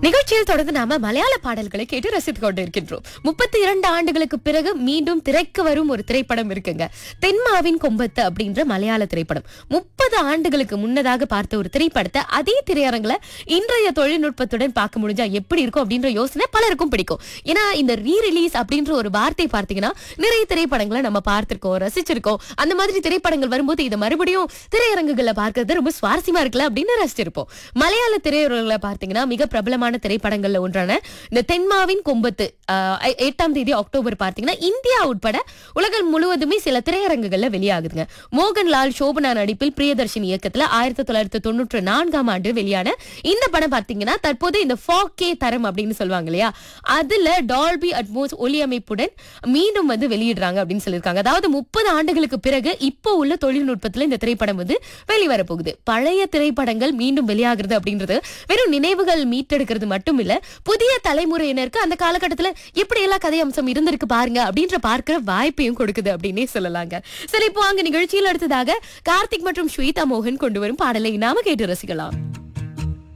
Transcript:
நிகழ்ச்சியில் தொடர்ந்து நாம மலையாள பாடல்களை கேட்டு ரசித்துக் கொண்டிருக்கின்றோம் முப்பத்தி இரண்டு ஆண்டுகளுக்கு பிறகு மீண்டும் திரைக்கு வரும் ஒரு திரைப்படம் இருக்குங்க தென்மாவின் கொம்பத்து அப்படின்ற மலையாள திரைப்படம் முப்பது ஆண்டுகளுக்கு முன்னதாக பார்த்த ஒரு திரைப்படத்தை அதே திரையரங்குல இன்றைய தொழில்நுட்பத்துடன் பார்க்க முடிஞ்சா எப்படி இருக்கும் அப்படின்ற யோசனை பலருக்கும் பிடிக்கும் ஏன்னா இந்த ரீ ரிலீஸ் அப்படின்ற ஒரு வார்த்தை பார்த்தீங்கன்னா நிறைய திரைப்படங்களை நம்ம பார்த்திருக்கோம் ரசிச்சிருக்கோம் அந்த மாதிரி திரைப்படங்கள் வரும்போது இதை மறுபடியும் திரையரங்குகள்ல பார்க்கறது ரொம்ப சுவாரஸ்யமா இருக்குல்ல அப்படின்னு ரசிச்சிருப்போம் மலையாள திரையுறவுகளை பார்த்தீங்கன்னா மிக பிரபலமான திரைப்படங்கள்ல ஒன்றான இந்த தென்மாவின் கொம்பத்து ஆஹ், எ- எட்டாம் தேதி அக்டோபர் பார்த்தீங்கன்னா இந்தியா உட்பட உலகம் முழுவதுமே சில திரையரங்குகள்ல வெளியாகுதுங்க மோகன்லால் சோபனா நடிப்பில் பிரியதர்ஷினி இயக்கத்துல ஆயிரத்தி தொள்ளாயிரத்தி தொண்ணூற்று நான்காம் ஆண்டு வெளியான இந்த படம் பார்த்தீங்கன்னா தற்போது இந்த 4K தரம் அப்படின்னு சொல்லுவாங்க இல்லையா அதுல டால்பி அட்மோஸ் ஒலி அமைப்புடன் மீண்டும் வந்து வெளியிடுறாங்க அப்படின்னு சொல்லியிருக்காங்க அதாவது முப்பது ஆண்டுகளுக்கு பிறகு இப்போ உள்ள தொழில்நுட்பத்துல இந்த திரைப்படம் வந்து வெளிவர போகுது பழைய திரைப்படங்கள் மீண்டும் வெளியாகிறது அப்படின்றது வெறும் நினைவுகள் மீட்டெடுக்கிறது மட்டும் இல்ல புதிய தலைமுறையினருக்கு அந்த காலகட்டத்துல எப்படி எல்லாம் கதை அம்சம் இருந்திருக்கு பாருங்க அப்படின்ற பார்க்கிற வாய்ப்பையும் கொடுக்குது அப்படின்னே சொல்லலாங்க சரி இப்போ அங்க நிகழ்ச்சியில் அடுத்ததாக கார்த்திக் மற்றும் ஸ்வேதா மோகன் கொண்டு வரும் பாடலை நாம கேட்டு ரசிக்கலாம்